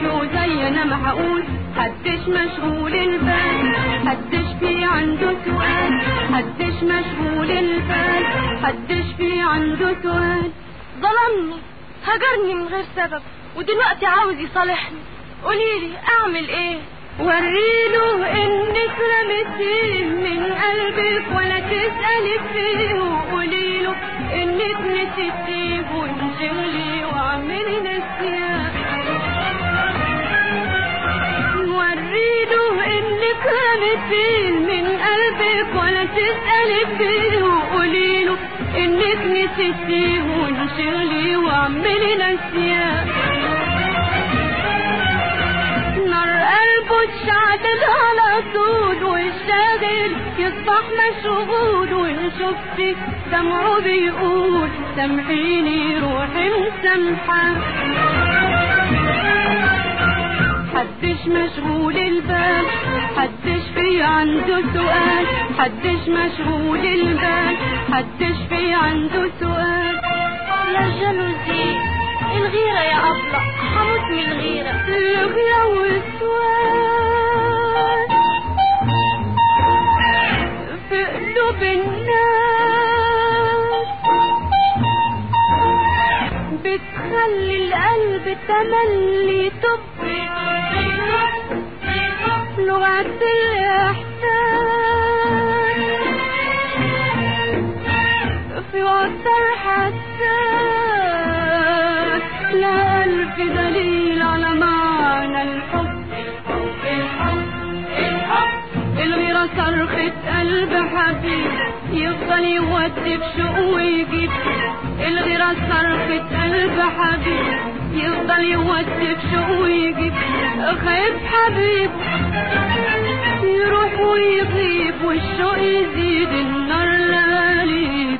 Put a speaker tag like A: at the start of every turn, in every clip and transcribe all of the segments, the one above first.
A: همشي وزي انا ما هقول حدش مشغول البال حدش في عنده سؤال حدش مشغول البال حدش في عنده سؤال
B: ظلمني هجرني من غير سبب ودلوقتي عاوز يصالحني قوليلي اعمل ايه
A: وريله انك رمتيه من قلبك ولا تسألي فيه وقوليله انك نسيتيه وانشغلي واعملي نسيان وريله انك رمتيه من قلبك ولا تسألي فيه وقوليله انك نسيتيه وانشغلي واعملي نسيان نار قلبه اتشعدل على طول والشاغل يصبح مشغول وان شفتي سمعه بيقول سامحيني روحي مسامحة حدش مشغول البال حدش في عنده سؤال حدش مشغول البال حدش في عنده سؤال
B: يا جلوزي الغيرة يا أبلة هموت من الغيرة
A: الغيرة والسؤال في قلوب الناس بتخلي القلب تملي طب لغة الإحساس في وتر حساس لا ألف دليل على معنى الحب الغيرة صرخة قلب حبيب يفضل يودي بشوق ويجيب الغيرة صرخة قلب حبيب يفضل يودي بشوق ويجيب خايف حبيب يروح ويغيب والشوق يزيد النار لاليب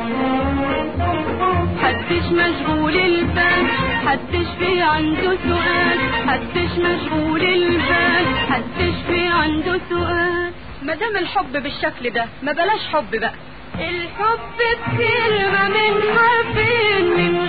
A: حدش مشغول البال حدش في عنده سؤال حدش مشغول البال حدش في عنده سؤال
B: مادام الحب بالشكل ده ما بلاش حب بقى
A: الحب بكلمة من حرفين من